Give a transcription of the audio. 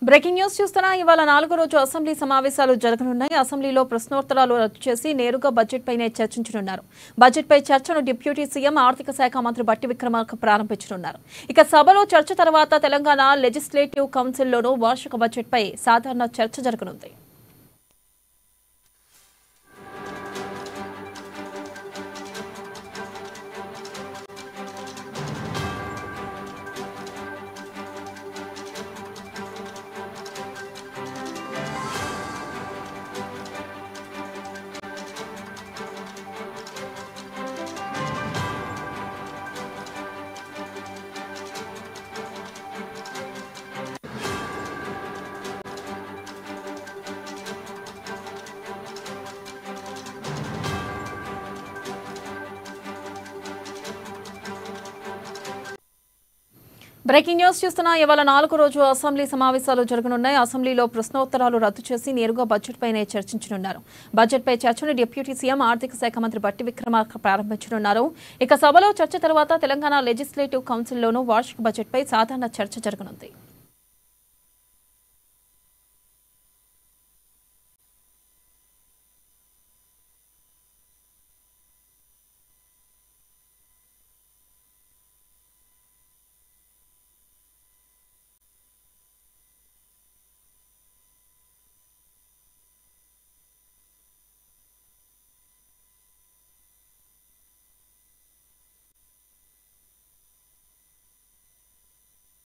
breaking news చూస్తున్నా ఇవాళ నాలుగో రోజు అసెంబ్లీ సమావేశాలు జరగనున్నాయి అసెంబ్లీలో ప్రశ్నోత్తరాలు రద్దు చేసి నేరుగా బడ్జెట్ పైనే చర్చించనున్నారు బడ్జెట్ పై చర్చను డిప్యూటీ సీఎం ఆర్థిక శాఖ మంత్రి బట్టి విక్రమార్క ప్రారంభించనున్నారు ఇక సభలో చర్చ తర్వాత తెలంగాణ లెజిస్లేటివ్ కౌన్సిల్లోనూ వార్షిక బడ్జెట్ పై సాధారణ చర్చ జరగనుంది బ్రేకింగ్ న్యూస్ చూస్తున్నా ఇవాళ నాలుగో రోజు అసెంబ్లీ సమావేశాలు జరగనున్నాయి అసెంబ్లీలో ప్రశ్నోత్తరాలు రద్దు చేసి నేరుగా బడ్జెట్ పైనే చర్చించనున్నారు బడ్జెట్ పై చర్చను డిప్యూటీ సీఎం ఆర్థిక శాఖ మంత్రి బట్టి విక్రమార్క ప్రారంభించనున్నారు ఇక సభలో చర్చ తర్వాత తెలంగాణ లెజిస్లేటివ్ కౌన్సిల్లోనూ వార్షిక బడ్జెట్ పై సాధారణ చర్చ జరగనుంది